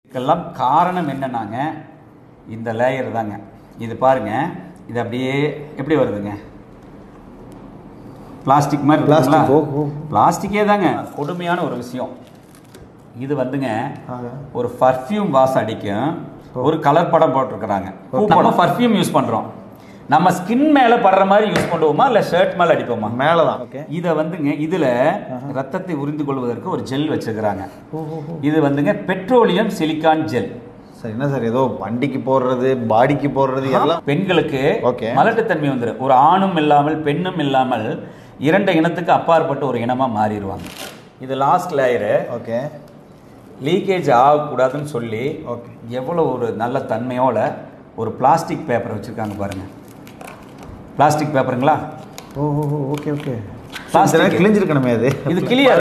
இதுக்கெல்லாம் காரணம் என்னன்னாங்க இந்த லேயர் தாங்க இது பாருங்க இது அப்படியே எப்படி வருதுங்க பிளாஸ்டிக் மாதிரி Plastic, இருக்குங்களா? ஓ, ஓ. பிளாஸ்டிக்கே தாங்க கொடுமையான ஒரு விஷயம் இது வந்துங்க ஆக. ஒரு பர்ஃப்யூம் வாசம் அடிக்கும் ஒரு கலர் படம் போட்டிருக்கிறாங்க நம்ம பர்ஃப்யூம் யூஸ் பண்றோம் நம்ம ஸ்கின் மேல படுற மாதிரி யூஸ் பண்ணுவோமா இல்ல ஷர்ட் மேல அடிப்போமா மேலதான் ஓகே இதை வந்துங்க இதுல ரத்தத்தை உறிந்து கொள்வதற்கு ஒரு ஜெல் வச்சிருக்கிறாங்க இது வந்துங்க பெட்ரோலியம் சிலிக்கான் ஜெல் சார் என்ன சார் ஏதோ வண்டிக்கு போடுறது பாடிக்கு போடுறது எல்லாம் பெண்களுக்கு Okay. மலட்டுத்தன்மை வந்துடும் ஒரு ஆணும் இல்லாமல் பெண்ணும் இல்லாமல் இரண்டு இனத்துக்கு அப்பாற்பட்ட ஒரு இனமா மாறிடுவாங்க இது லாஸ்ட் லேயரு ஓகே லீக்கேஜ் ஆகக்கூடாதுன்னு சொல்லி ஓகே எவ்வளோ ஒரு நல்ல தன்மையோட ஒரு பிளாஸ்டிக் பேப்பர் வச்சுருக்காங்க பாருங்க பிளாஸ்டிக் பேப்பருங்களா oh oh okay okay Plastic. கிழிஞ்சிருக்கணுமே அது இது கிளியர்